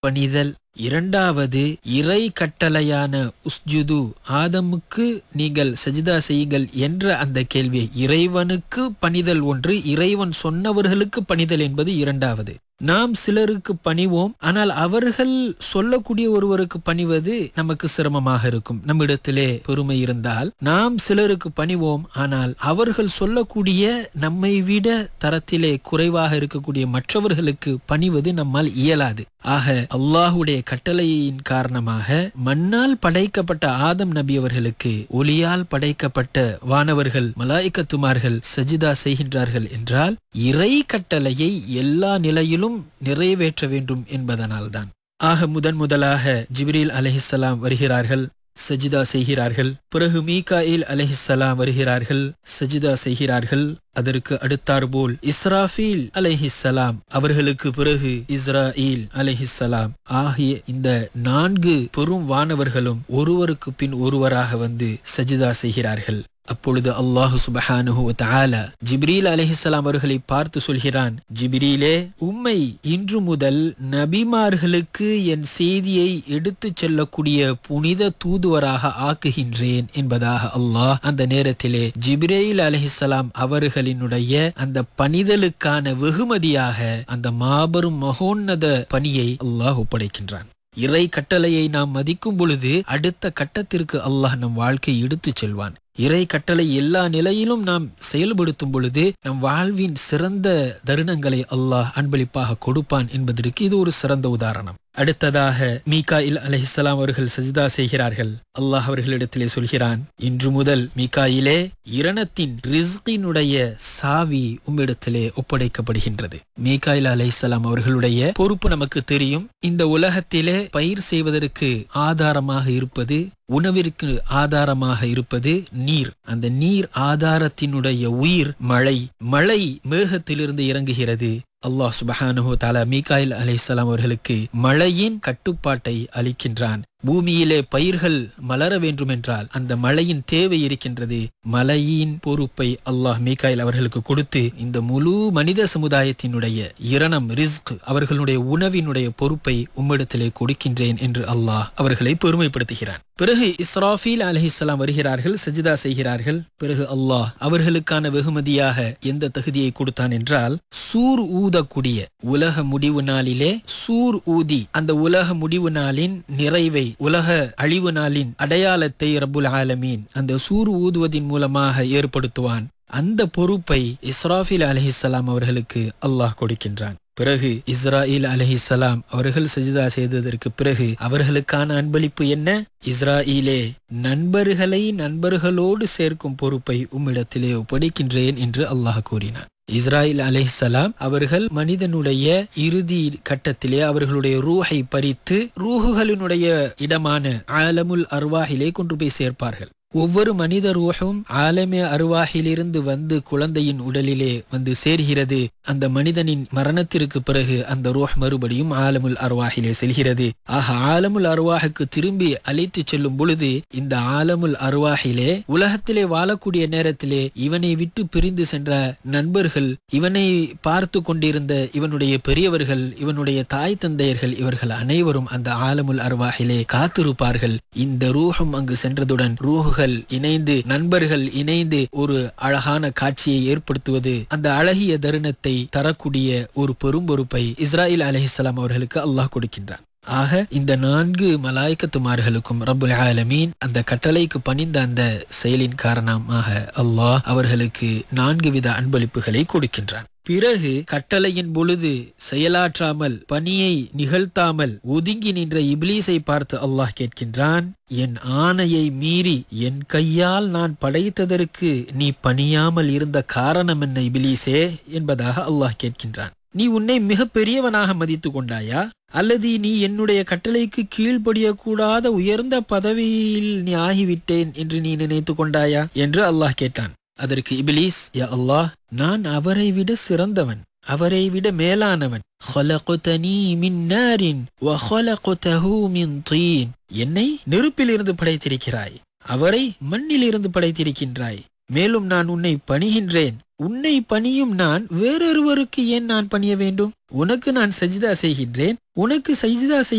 பணிதல் இரண்டாவது இறை கட்டளையான உஸ்ஜுது ஆதமுக்கு நீங்கள் சஜிதா செய்யுங்கள் என்ற அந்த கேள்வியை இறைவனுக்கு பணிதல் ஒன்று இறைவன் சொன்னவர்களுக்கு பணிதல் என்பது இரண்டாவது நாம் சிலருக்கு பணிவோம் ஆனால் அவர்கள் சொல்லக்கூடிய ஒருவருக்கு பணிவது நமக்கு சிரமமாக இருக்கும் நம்மிடத்திலே பெருமை இருந்தால் நாம் சிலருக்கு பணிவோம் ஆனால் அவர்கள் சொல்லக்கூடிய நம்மை விட தரத்திலே குறைவாக இருக்கக்கூடிய மற்றவர்களுக்கு பணிவது நம்மால் இயலாது ஆக அல்லாஹுடைய கட்டளையின் காரணமாக மண்ணால் படைக்கப்பட்ட ஆதம் நபி அவர்களுக்கு ஒளியால் படைக்கப்பட்ட வானவர்கள் மலாய்க்கத்துமார்கள் சஜிதா செய்கின்றார்கள் என்றால் இறை கட்டளையை எல்லா நிலையிலும் நிறைவேற்ற வேண்டும் என்பதனால்தான் ஆக முதன் முதலாக ஜிப்ரீல் அலஹிஸ்ஸலாம் வருகிறார்கள் சஜிதா செய்கிறார்கள் பிறகு மீகாயில் அலஹிஸ்ஸலாம் வருகிறார்கள் சஜிதா செய்கிறார்கள் அதற்கு அடுத்தாற்போல் இஸ்ராஃபீல் அலைஹிஸ்ஸலாம் அவர்களுக்கு பிறகு இஸ்ராயில் அலைஹிஸ்ஸலாம் ஆகிய இந்த நான்கு பெரும் வானவர்களும் ஒருவருக்கு பின் ஒருவராக வந்து சஜிதா செய்கிறார்கள் அப்பொழுது அல்லாஹு சுபஹானுஹு தஆலா ஜிப்ரீல் அலைஹிஸ்ஸலாம் அவர்களை பார்த்து சொல்கிறான் ஜிப்ரீலே உம்மை இன்று முதல் நபிமார்களுக்கு என் செய்தியை எடுத்துச் செல்லக்கூடிய புனித தூதுவராக ஆக்குகின்றேன் என்பதாக அல்லாஹ் அந்த நேரத்திலே ஜிப்ரேல் அலைஹிஸ்ஸலாம் அவர்களினுடைய அந்த பணிதலுக்கான வெகுமதியாக அந்த மாபெரும் மகோன்னத பணியை அல்லாஹ் ஒப்படைக்கின்றான் இறை கட்டளையை நாம் மதிக்கும் பொழுது அடுத்த கட்டத்திற்கு அல்லாஹ் நம் வாழ்க்கை எடுத்துச் செல்வான் இறை கட்டளை எல்லா நிலையிலும் நாம் செயல்படுத்தும் பொழுது நம் வாழ்வின் சிறந்த தருணங்களை அல்லாஹ் அன்பளிப்பாக கொடுப்பான் என்பதற்கு இது ஒரு சிறந்த உதாரணம் அடுத்ததாக மீகாயில் அலஹிஸ்லாம் அவர்கள் சஜிதா செய்கிறார்கள் அல்லாஹ் அவர்களிடத்திலே சொல்கிறான் இன்று முதல் மீகாயிலே இரணத்தின் ரிஸ்கினுடைய சாவி உம்மிடத்திலே ஒப்படைக்கப்படுகின்றது மீகாயில் அலஹிஸ்லாம் அவர்களுடைய பொறுப்பு நமக்கு தெரியும் இந்த உலகத்திலே பயிர் செய்வதற்கு ஆதாரமாக இருப்பது உணவிற்கு ஆதாரமாக இருப்பது நீர் அந்த நீர் ஆதாரத்தினுடைய உயிர் மழை மழை மேகத்திலிருந்து இறங்குகிறது அல்லாஹ் சுபஹானுஹு தாலா மீகாயில் அலைஹிஸ்ஸலாம் அவர்களுக்கு மழையின் கட்டுப்பாட்டை அளிக்கின்றான் பூமியிலே பயிர்கள் மலர வேண்டுமென்றால் அந்த மழையின் தேவை இருக்கின்றது மழையின் பொறுப்பை அல்லாஹ் மீகாயில் அவர்களுக்கு கொடுத்து இந்த முழு மனித சமுதாயத்தினுடைய இரணம் ரிஸ்க் அவர்களுடைய உணவினுடைய பொறுப்பை உம்மிடத்திலே கொடுக்கின்றேன் என்று அல்லாஹ் அவர்களை பெருமைப்படுத்துகிறான் பிறகு இஸ்ராஃபீல் அலஹிஸ்லாம் வருகிறார்கள் சஜிதா செய்கிறார்கள் பிறகு அல்லாஹ் அவர்களுக்கான வெகுமதியாக எந்த தகுதியை கொடுத்தான் என்றால் சூர் ஊதக்கூடிய உலக முடிவு நாளிலே சூர் ஊதி அந்த உலக முடிவு நாளின் நிறைவை உலக அழிவு நாளின் அடையாளத்தை ரபுல் ஆலமீன் அந்த சூர் ஊதுவதின் மூலமாக ஏற்படுத்துவான் அந்த பொறுப்பை இஸ்ராஃபில் அலஹிஸ்லாம் அவர்களுக்கு அல்லாஹ் கொடுக்கின்றான் பிறகு இஸ்ராயில் அலஹிசலாம் அவர்கள் சஜிதா செய்ததற்கு பிறகு அவர்களுக்கான அன்பளிப்பு என்ன இஸ்ராயிலே நண்பர்களை நண்பர்களோடு சேர்க்கும் பொறுப்பை உம்மிடத்திலே ஒப்படைக்கின்றேன் என்று அல்லாஹ் கூறினார் இஸ்ராயில் அலைஹிசலாம் அவர்கள் மனிதனுடைய இறுதி கட்டத்திலே அவர்களுடைய ரூஹை பறித்து ரூஹுகளினுடைய இடமான ஆலமுல் அர்வாஹிலே கொண்டு போய் சேர்ப்பார்கள் ஒவ்வொரு மனித ரூஹும் ஆலமே அருவாகிலிருந்து வந்து குழந்தையின் உடலிலே வந்து சேர்கிறது அந்த மனிதனின் மரணத்திற்கு பிறகு அந்த ரூஹ் மறுபடியும் ஆலமுல் அருவாகிலே செல்கிறது ஆக ஆலமுல் அருவாஹுக்கு திரும்பி அழைத்து செல்லும் பொழுது இந்த ஆலமுல் அருவாகிலே உலகத்திலே வாழக்கூடிய நேரத்திலே இவனை விட்டு பிரிந்து சென்ற நண்பர்கள் இவனை பார்த்து கொண்டிருந்த இவனுடைய பெரியவர்கள் இவனுடைய தாய் தந்தையர்கள் இவர்கள் அனைவரும் அந்த ஆலமுல் அருவாகிலே காத்திருப்பார்கள் இந்த ரூஹும் அங்கு சென்றதுடன் ரூஹுகள் இணைந்து நண்பர்கள் இணைந்து ஒரு அழகான காட்சியை ஏற்படுத்துவது அந்த அழகிய தருணத்தை தரக்கூடிய ஒரு பெரும் பொறுப்பை இஸ்ராயில் அலஹிஸ்லாம் அவர்களுக்கு அல்லாஹ் கொடுக்கின்றான் ஆக இந்த நான்கு மலாய்க்கத்துமார்களுக்கும் ரபுல் ஆலமீன் அந்த கட்டளைக்கு பணிந்த அந்த செயலின் காரணமாக அல்லாஹ் அவர்களுக்கு நான்கு வித அன்பளிப்புகளை கொடுக்கின்றான் பிறகு கட்டளையின் பொழுது செயலாற்றாமல் பணியை நிகழ்த்தாமல் ஒதுங்கி நின்ற இப்லீஸை பார்த்து அல்லாஹ் கேட்கின்றான் என் ஆணையை மீறி என் கையால் நான் படைத்ததற்கு நீ பணியாமல் இருந்த காரணம் என்ன இபிலீசே என்பதாக அல்லாஹ் கேட்கின்றான் நீ உன்னை மிக பெரியவனாக மதித்து கொண்டாயா அல்லது நீ என்னுடைய கட்டளைக்கு கீழ்ப்படியக்கூடாத உயர்ந்த பதவியில் நீ ஆகிவிட்டேன் என்று நீ நினைத்து கொண்டாயா என்று அல்லாஹ் கேட்டான் அதற்கு இபிலீஸ் யா அல்லாஹ் நான் அவரை விட சிறந்தவன் அவரை விட மேலானவன் என்னை நெருப்பிலிருந்து படைத்திருக்கிறாய் அவரை மண்ணிலிருந்து படைத்திருக்கின்றாய் மேலும் நான் உன்னை பணிகின்றேன் உன்னை பணியும் நான் வேறொருவருக்கு ஏன் நான் பணிய வேண்டும் உனக்கு நான் சஜிதா செய்கின்றேன் உனக்கு சஜிதா